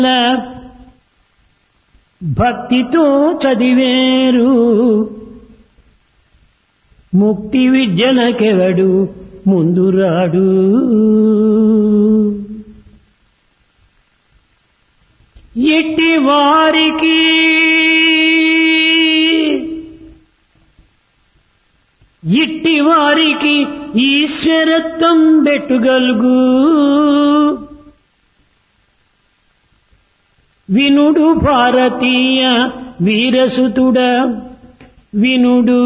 భక్తితో చదివేరు ముక్తి విద్యలకెవడు ముందురాడు ఇట్టి వారికి ఇట్టి వారికి ఈశ్వరత్వం బెట్టుగలుగు వినుడు భారతీయ వీరసుతుడ వినుడు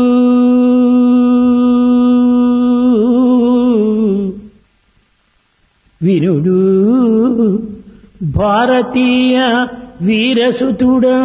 వినుడు భారతీయ వీరసుతుడా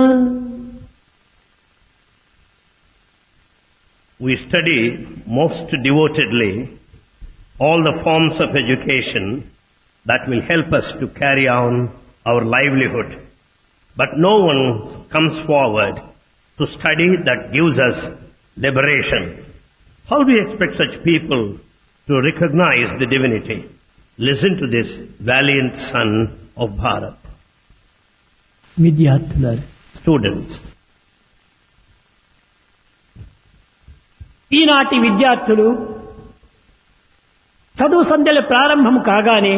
We study most devotedly all the forms of education that will help us to carry on our livelihood. But no one comes forward to study that gives us liberation. How do you expect such people to recognize the divinity? Listen to this valiant son of Bharat. విద్యార్థులారు Students, ఈనాటి విద్యార్థులు చదువు సంధ్యలు ప్రారంభం కాగానే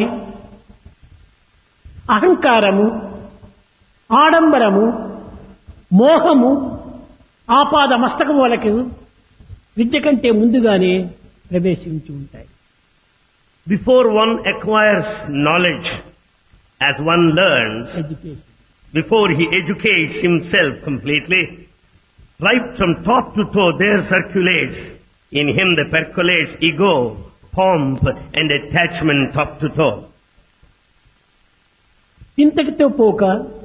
అహంకారము ఆడంబరము మోహము ఆపాద మస్తకములకు విద్య కంటే ముందుగానే ప్రవేశించి ఉంటాయి before one acquires knowledge, as one learns, education before he educates himself completely, right from top to toe there circulates in him the percolates ego, pomp and attachment top to toe. ఇంతటితో పోక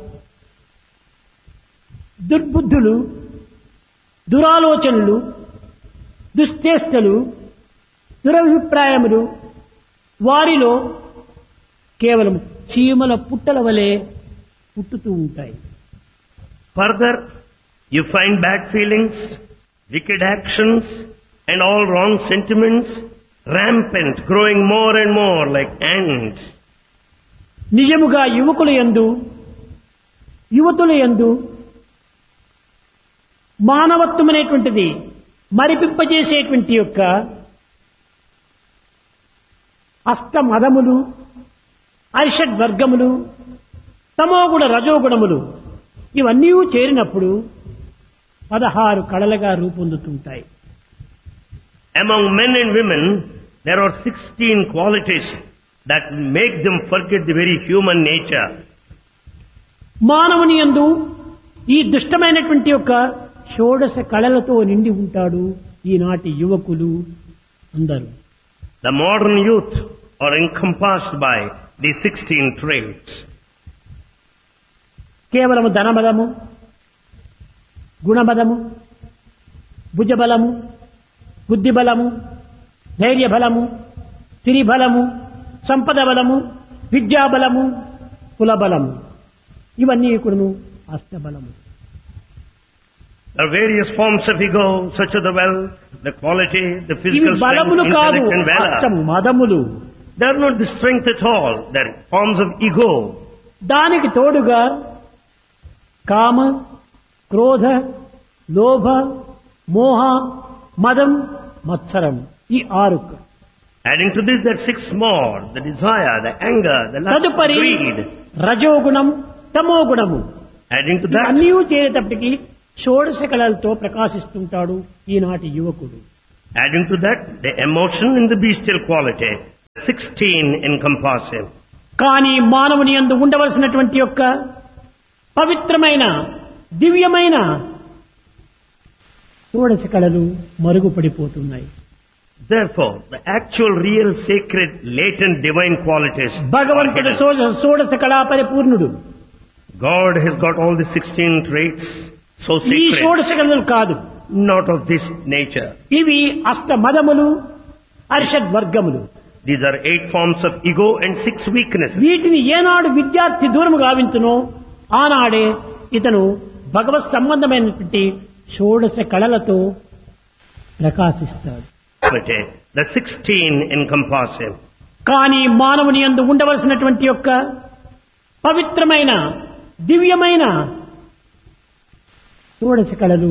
దుర్బుద్ధులు దురాలోచనలు దుశ్చేష్టలు దురభిప్రాయములు వారిలో కేవలం చీమల పుట్టల వలె పుట్టుతూ ఉంటాయి Further, you find bad feelings, wicked actions and all wrong sentiments rampant, growing more and more like ants. నిజముగా యువకుల యందు యువతుల యందు మానవత్వం అనేటువంటిది మరిపింపజేసేటువంటి యొక్క అష్టమదములు అరిషడ్ వర్గములు తమోగుణ రజోగుణములు ఇవన్నీ చేరినప్పుడు పదహారు కళలుగా రూపొందుతుంటాయి Among men and women, there are 16 qualities that make them forget the very human nature. మానవుని యందు ఈ దుష్టమైనటువంటి యొక్క షోడశ కళలతో నిండి ఉంటాడు ఈనాటి యువకులు అందరూ The modern youth are encompassed by these 16 traits. కేవలము ధనబలము గుణబలము భుజబలము బుద్ధిబలము ధైర్యబలము సిరిబలము సంపద బలము విద్యాబలము కులబలము ఇవన్నీ కూడాను అష్టబలము There are various forms of ego, such as the wealth, the quality, the ఇవి physical strength, బలములు కాదు intellect and అష్టం valor. మదములు They are not the strength at all. They are forms of ego. దానికి తోడుగా కామ క్రోధ లోభ మోహ మదం మత్సరం ఈ ఆరు Adding to this, there are six more. The desire, the anger, the lust, తదుపరి greed. రజోగుణం తమోగుణము Adding to that, అన్నీ చేరేటప్పటికి షోడశ కళలతో ప్రకాశిస్తుంటాడు ఈనాటి యువకుడు adding to that, the emotion and the bestial quality. 16 encompass him. కానీ మానవుని యందు ఉండవలసినటువంటి యొక్క పవిత్రమైన దివ్యమైన షోడశ కళలు మరుగుపడిపోతున్నాయి Therefore, the actual, real, sacred, latent divine qualities. are భగవంతుడు hidden. షోడ- షోడశ కళా పరిపూర్ణుడు God has got all the 16 traits so ఈ sacred. షోడశ కళలు కాదు Not of this nature. ఇవి అష్ట మదములు అరిషడ్ వర్గములు These are eight forms of ego and six weaknesses. వీటిని ఏనాడు విద్యార్థి దూరము గావించునో ఆనాడే ఇతను భగవత్ సంబంధమైనటువంటి షోడశ కళలతో ప్రకాశిస్తాడు Quality. The 16 encompass him. కానీ మానవుని యందు ఉండవలసినటువంటి యొక్క పవిత్రమైన దివ్యమైన షోడశ కళలు